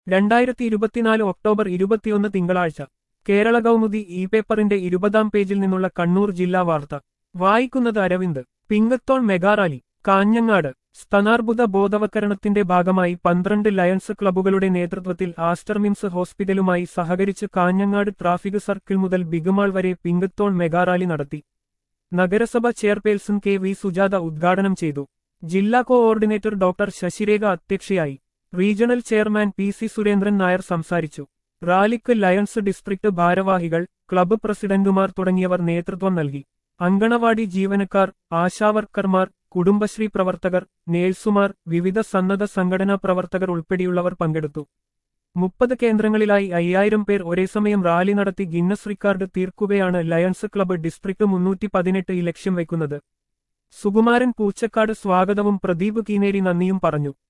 രണ്ടായിരത്തി ഇരുപത്തിനാല് ഒക്ടോബർ ഇരുപത്തിയൊന്ന് തിങ്കളാഴ്ച കേരള കൗമുദി ഇ പേപ്പറിന്റെ ഇരുപതാം പേജിൽ നിന്നുള്ള കണ്ണൂർ ജില്ലാ വാർത്ത വായിക്കുന്നത് അരവിന്ദ് പിങ്കത്തോൺ മെഗാറാലി കാഞ്ഞങ്ങാട് സ്തനാർബുദ ബോധവൽക്കരണത്തിന്റെ ഭാഗമായി പന്ത്രണ്ട് ലയൺസ് ക്ലബ്ബുകളുടെ നേതൃത്വത്തിൽ ആസ്റ്റർ മിംസ് ഹോസ്പിറ്റലുമായി സഹകരിച്ച് കാഞ്ഞങ്ങാട് ട്രാഫിക് സർക്കിൾ മുതൽ ബിഗുമാൾ വരെ പിങ്കത്തോൺ മെഗാറാലി നടത്തി നഗരസഭ ചെയർപേഴ്സൺ കെ വി സുജാത ഉദ്ഘാടനം ചെയ്തു ജില്ലാ കോഓർഡിനേറ്റർ ഡോക്ടർ ശശിരേഖ അധ്യക്ഷയായി regional chairman P C Surendran Nair സംസാരിച്ചു റാലിക്ക് ലയൺസ് ഡിസ്ട്രിക്ട് ഭാരവാഹികൾ ക്ലബ്ബ് പ്രസിഡന്റുമാർ തുടങ്ങിയവർ നേതൃത്വം നൽകി അങ്കണവാടി ജീവനക്കാർ ആശാവർക്കർമാർ കുടുംബശ്രീ പ്രവർത്തകർ നേഴ്സുമാർ വിവിധ സന്നദ്ധ സംഘടനാ പ്രവർത്തകർ ഉൾപ്പെടെയുള്ളവർ പങ്കെടുത്തു മുപ്പത് കേന്ദ്രങ്ങളിലായി അയ്യായിരം പേർ ഒരേസമയം റാലി നടത്തി ഗിന്നസ് റിക്കാർഡ് തീർക്കുകയാണ് ലയൺസ് ക്ലബ്ബ് ഡിസ്ട്രിക്ട് മുന്നൂറ്റി പതിനെട്ട് ഈ ലക്ഷ്യം വയ്ക്കുന്നത് സുകുമാരൻ പൂച്ചക്കാട് സ്വാഗതവും പ്രദീപ് കീനേരി നന്ദിയും പറഞ്ഞു